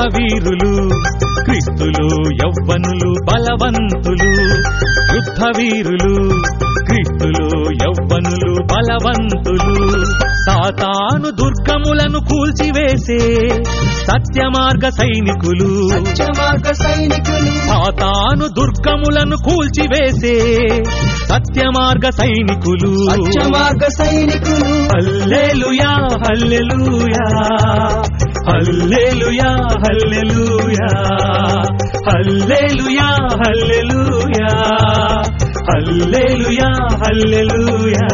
వీరులు క్రీస్తులు యవ్వనులు బలవంతులు యుద్ధ వీరులు క్రీస్తులు యవ్వనులు బలవంతులు సాతాను దుర్గములను కూల్చివేసే సత్య మార్గ సైనికులు సత్యమార్గ సైనికులు సాతాను దుర్గములను కూల్చివేసే సత్య మార్గ సైనికులు సత్యమార్గ సైనికులు హల్లెలూయా హల్లెలూయా హల్లెలూయా హల్లెలూయా హల్లెలూయా హల్లెలూయా హల్లెలూయా హల్లెలూయా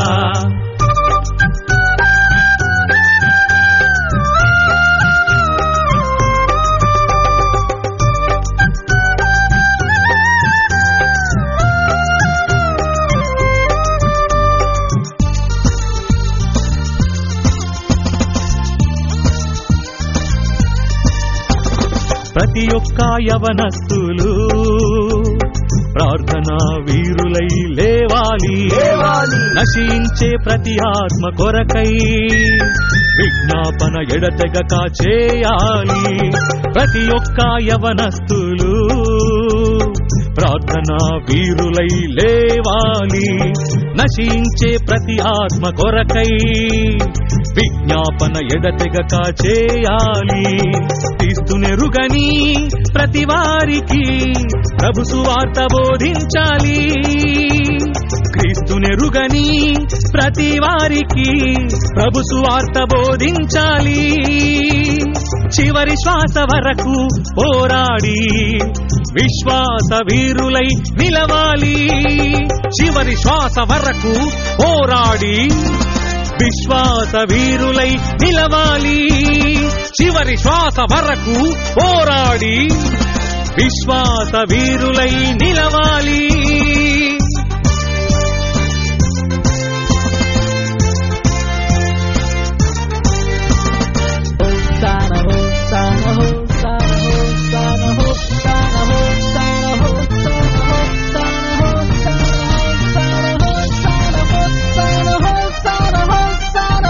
ప్రతి ఒక్క యవనస్తులు ప్రార్థనా వీరులై లేవాలి లేవాలి. నశించే ప్రతి ఆత్మ కొరకై విజ్ఞాపన ఎడతెగక చేయాలి ప్రతి ఒక్క యవనస్తులు ప్రార్థనా వీరులై లేవాలి నశించే ప్రతి ఆత్మ కొరకై విజ్ఞాపన ఎడతెగక చేయాలి తీస్తునెరుగని ప్రతి వారికి ప్రభు సువార్త బోధించాలి క్రీస్తునెరుగని ప్రతి వారికి ప్రభు సువార్త బోధించాలి చివరి శ్వాస వరకు పోరాడి విశ్వాస వీరులై నిలవాలి చివరి శ్వాస వరకు పోరాడి విశ్వాస వీరులై నిలవాలి చివరి శ్వాస వరకు పోరాడి విశ్వాస వీరులై నిలవాలి Hosanna, Hosanna, Hosanna, Hosanna, Hosanna, Hosanna, Hosanna, Hosanna, Hosanna, Hosanna, Hosanna, Hosanna,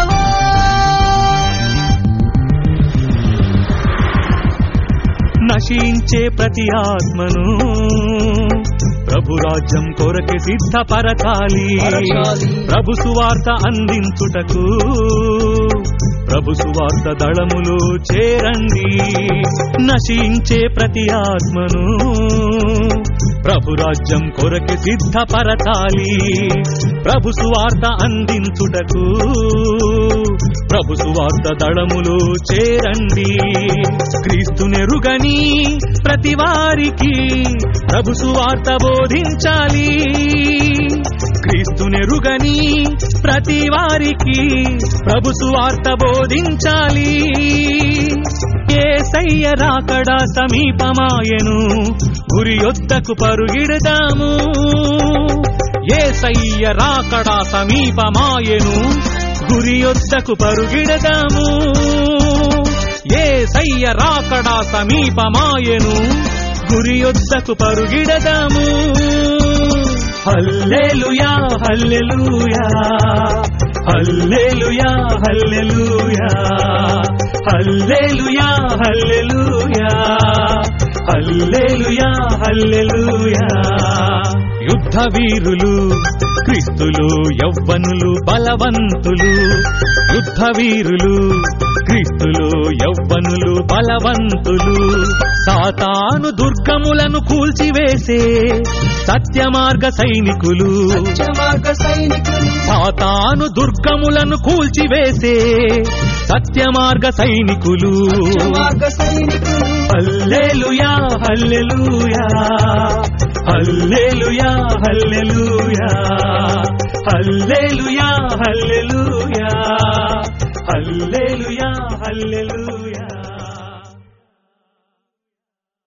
నశించే ప్రతి ఆత్మను ప్రభు రాజ్యం కొరకే సిద్ధపరచాలి పరచాలి. ప్రభు సువార్త అందించుటకు ప్రభు సువార్త దళములు చేరండి నశించే ప్రతి ఆత్మను ప్రభు రాజ్యం కొరకే సిద్ధపరచాలి ప్రభు సువార్త అందించుటకు ప్రభు సువార్త దళములు చేరండి క్రీస్తునెరుగని ప్రతి వారికి ప్రభు సువార్త బోధించాలి క్రీస్తునెరుగని ప్రతి వారికి ప్రభు సువార్త బోధించాలి ఏసయ్య రాకడా సమీపమాయను గురి యొద్దకు పరుగిడదాము ఏసయ్య రాకడా సమీపమాయను గురి యొద్దకు పరుగిడదాము ఏసయ్య రాకడా సమీపమాయను గురి యొద్దకు పరుగిడదాము హల్లెలూయా హల్లెలూయా హల్లెలూయా హల్లెలూయా హల్లెలూయా హల్లెలూయా హల్లెలూయా హల్లెలూయా యుద్ధ వీరులు క్రీస్తులు యవ్వనులు బలవంతులు యుద్ధ వీరులు క్రీస్తులు యవ్వనులు బలవంతులు సాతాను దుర్గములను కూల్చివేసే సత్య మార్గ సైనికులు సత్యమార్గ సైనికులు సాతాను దుర్గములను కూల్చివేసే సత్య మార్గ సైనికులు సత్యమార్గ సైనికులు హల్లెలూయా హల్లెలూయా హల్లెలూయా హల్లెలూయా హల్లెలూయా హల్లెలూయా హల్లెలూయా హల్లెలూయా